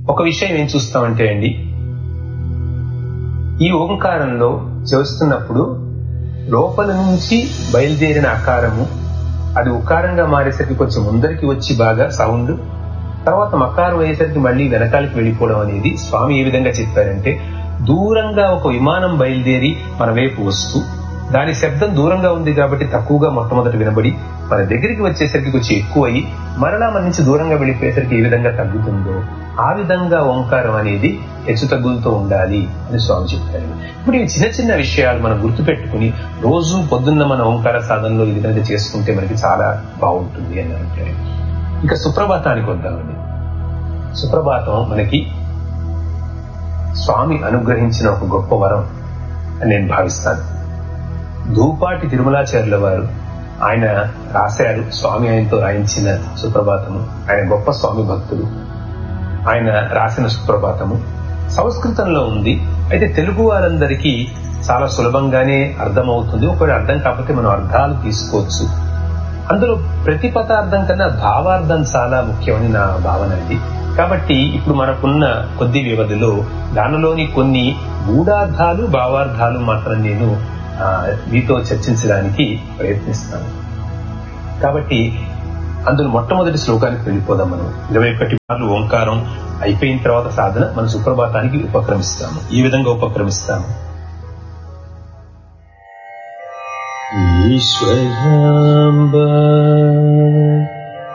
ఒక విషయం ఏం చూస్తామంటే అండి ఈ ఓంకారంలో చేస్తున్నప్పుడు లోపల నుంచి బయలుదేరిన ఆకారము అది ఉకారంగా మారేసరికి కొంచెం ముందరికి వచ్చి బాగా సౌండ్ తర్వాత మకారం అయ్యేసరికి మళ్ళీ వెనకాలకి వెళ్ళిపోవడం అనేది స్వామి ఏ విధంగా చెప్పారంటే దూరంగా ఒక విమానం బయలుదేరి మన వైపు వస్తూ దాని శబ్దం దూరంగా ఉంది కాబట్టి తక్కువగా మొట్టమొదటి వినబడి మన దగ్గరికి వచ్చేసరికి కొంచెం ఎక్కువయి మరలా మన నుంచి దూరంగా వెళ్ళిపోయేసరికి ఏ విధంగా తగ్గుతుందో ఆ విధంగా ఓంకారం అనేది హెచ్చు తగ్గులతో ఉండాలి అని స్వామి చెప్పారు ఇప్పుడు ఈ చిన్న చిన్న విషయాలు మనం గుర్తుపెట్టుకుని రోజు పొద్దున్న మన ఓంకార సాధనలో ఈ విధంగా చేసుకుంటే మనకి చాలా బాగుంటుంది అని అంటారు ఇంకా సుప్రభాతానికి వద్దామండి సుప్రభాతం మనకి స్వామి అనుగ్రహించిన ఒక గొప్ప వరం అని నేను భావిస్తాను ధూపాటి తిరుమలాచార్యుల వారు ఆయన రాశారు స్వామి ఆయనతో రాయించిన సుప్రభాతము ఆయన గొప్ప స్వామి భక్తుడు ఆయన రాసిన సుప్రభాతము సంస్కృతంలో ఉంది అయితే తెలుగు వారందరికీ చాలా సులభంగానే అర్థమవుతుంది ఒకవేళ అర్థం కాకపోతే మనం అర్థాలు తీసుకోవచ్చు అందులో ప్రతి పదార్థం కన్నా భావార్థం చాలా ముఖ్యమని నా భావన అండి కాబట్టి ఇప్పుడు మనకున్న కొద్ది వ్యవధిలో దానిలోని కొన్ని గూఢార్థాలు భావార్థాలు మాత్రం నేను మీతో చర్చించడానికి ప్రయత్నిస్తాను కాబట్టి అందులో మొట్టమొదటి శ్లోకానికి వెళ్ళిపోదాం మనం ఇరవై ఒకటి మార్లు ఓంకారం అయిపోయిన తర్వాత సాధన మన సుప్రభాతానికి ఉపక్రమిస్తాము ఈ విధంగా ఉపక్రమిస్తాము ఈశ్వరాంబ